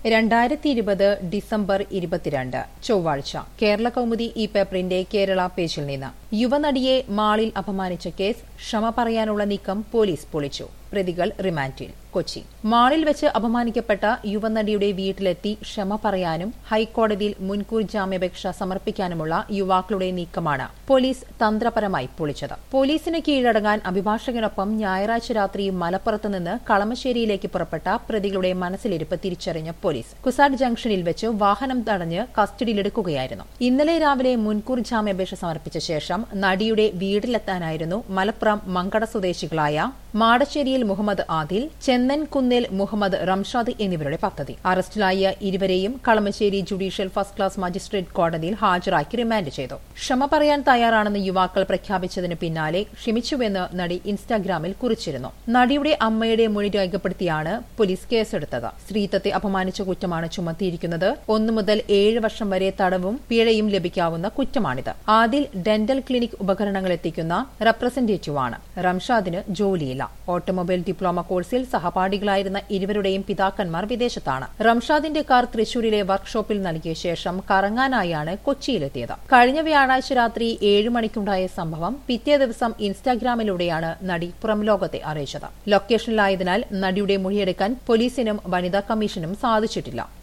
രണ്ടായിരത്തി ഇരുപത് ഡിസംബർ ഇരുപത്തിരണ്ട് ചൊവ്വാഴ്ച കേരള കൗമുദി ഈ പേപ്പറിന്റെ കേരള പേജിൽ നിന്ന് യുവനടിയെ മാളിൽ അപമാനിച്ച കേസ് ക്ഷമ പറയാനുള്ള നീക്കം പോലീസ് പൊളിച്ചു പ്രതികൾ റിമാൻഡിൽ കൊച്ചി മാളിൽ വെച്ച് അപമാനിക്കപ്പെട്ട യുവനടിയുടെ വീട്ടിലെത്തി ക്ഷമ പറയാനും ഹൈക്കോടതിയിൽ മുൻകൂർ ജാമ്യാപേക്ഷ സമർപ്പിക്കാനുമുള്ള യുവാക്കളുടെ നീക്കമാണ് പോലീസ് തന്ത്രപരമായി പൊളിച്ചത് പോലീസിന് കീഴടങ്ങാൻ അഭിഭാഷകനൊപ്പം ഞായറാഴ്ച രാത്രി മലപ്പുറത്ത് നിന്ന് കളമശ്ശേരിയിലേക്ക് പുറപ്പെട്ട പ്രതികളുടെ മനസ്സിലിരിപ്പ് തിരിച്ചറിഞ്ഞ പോലീസ് കുസാഡ് ജംഗ്ഷനിൽ വെച്ച് വാഹനം തടഞ്ഞ് കസ്റ്റഡിയിലെടുക്കുകയായിരുന്നു ഇന്നലെ രാവിലെ മുൻകൂർ ജാമ്യാപേക്ഷ സമർപ്പിച്ച ശേഷം നടിയുടെ വീട്ടിലെത്താനായിരുന്നു മലപ്പുറം മങ്കട സ്വദേശികളായ മാടശ്ശേരിയിൽ മുഹമ്മദ് ആദിൽ ചെന്നൻ കുന്നിൽ മുഹമ്മദ് റംഷാദ് എന്നിവരുടെ പദ്ധതി അറസ്റ്റിലായ ഇരുവരെയും Kalamassery judicial first class magistrate കോടതിയിൽ ഹാജരാക്കി റിമാൻഡ് ചെയ്തു ക്ഷമ പറയാൻ തയ്യാറാണെന്ന് യുവാക്കൾ പ്രഖ്യാപിച്ചതിന് പിന്നാലെ ക്ഷമിച്ചുവെന്ന് നടി ഇൻസ്റ്റാഗ്രാമിൽ കുറിച്ചിരുന്നു നടിയുടെ അമ്മയുടെ മൊഴി രേഖപ്പെടുത്തിയാണ് പോലീസ് കേസെടുത്തത് സ്ത്രീത്വത്തെ അപമാനിച്ച കുറ്റമാണ് ചുമത്തിയിരിക്കുന്നത് ഒന്നു മുതൽ ഏഴ് വർഷം വരെ തടവും പിഴയും ലഭിക്കാവുന്ന കുറ്റമാണിത് ആദിൽ ഡെന്റൽ ക്ലിനിക് ഉപകരണങ്ങൾ എത്തിക്കുന്ന റെപ്രസെന്റേറ്റീവാണ് റംഷാദിന് ജോലിയില്ല ഓട്ടോമൊബൈൽ ഡിപ്ലോമ കോഴ്സിൽ സഹപാഠികളായിരുന്ന ഇരുവരുടെയും പിതാക്കന്മാർ വിദേശത്താണ് റംഷാദിന്റെ കാർ തൃശൂരിലെ വർക്ക്ഷോപ്പിൽ നൽകിയ ശേഷം കറങ്ങാനായാണ് കൊച്ചിയിലെത്തിയത് കഴിഞ്ഞ വ്യാഴാഴ്ച രാത്രി ഏഴ് മണിക്കുണ്ടായ സംഭവം പിറ്റേ ദിവസം ഇൻസ്റ്റാഗ്രാമിലൂടെയാണ് നടി പുറം ലോകത്തെ അറിയിച്ചത് ലൊക്കേഷനിലായതിനാൽ നടിയുടെ മൊഴിയെടുക്കാൻ പോലീസിനും വനിതാ കമ്മീഷനും സാധിച്ചിട്ടില്ല